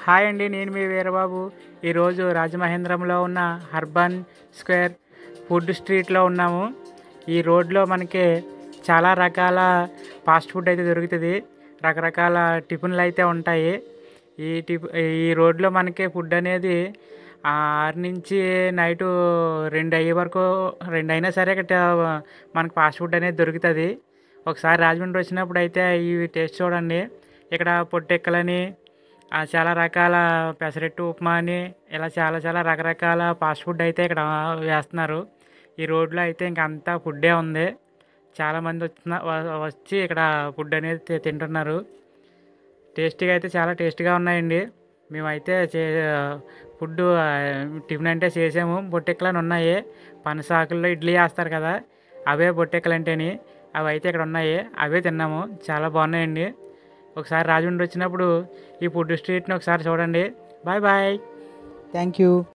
hi అండి నేను మీ వీరబాబు ఈరోజు రాజమహేంద్రంలో ఉన్న అర్బన్ స్క్వేర్ ఫుడ్ స్ట్రీట్లో ఉన్నాము ఈ రోడ్లో మనకి చాలా రకాల ఫాస్ట్ ఫుడ్ అయితే దొరుకుతుంది రకరకాల టిఫిన్లు అయితే ఉంటాయి ఈ టిఫ్ ఈ రోడ్లో మనకి ఫుడ్ అనేది ఆరు నుంచి నైటు రెండు అయ్యే వరకు రెండు అయినా సరే ఇక్కడ మనకు ఫాస్ట్ ఫుడ్ అనేది దొరుకుతుంది ఒకసారి రాజమండ్రి వచ్చినప్పుడు అయితే ఇవి టేస్ట్ చూడండి ఇక్కడ పొట్టెక్కలని ఆ, చాలా రకాల పెసరట్టు ఉప్మా అని ఇలా చాలా చాలా రకరకాల ఫాస్ట్ ఫుడ్ అయితే ఇక్కడ వేస్తున్నారు ఈ రోడ్లో అయితే ఇంక అంతా ఫుడ్డే ఉంది చాలామంది వచ్చిన వ- వచ్చి ఇక్కడ ఫుడ్ అనేది తి- తింటున్నారు టేస్టీగా అయితే చాలా టేస్టీగా ఉన్నాయండి మేమైతే చే ఫుడ్ ఆ, టిఫిన్ అంటే చేసాము బొట్టెక్కలని ఉన్నాయి పనసాకుల్లో ఇడ్లీ వేస్తారు కదా అవే బొట్టెక్కలు అంటేని అవి అయితే ఇక్కడ ఉన్నాయి అవే తిన్నాము చాలా బాగున్నాయండి ఒకసారి రాజమండ్రి వచ్చినప్పుడు ఈ ఫుడ్ స్ట్రీట్ని ఒకసారి చూడండి బాయ్ బాయ్ థ్యాంక్ యూ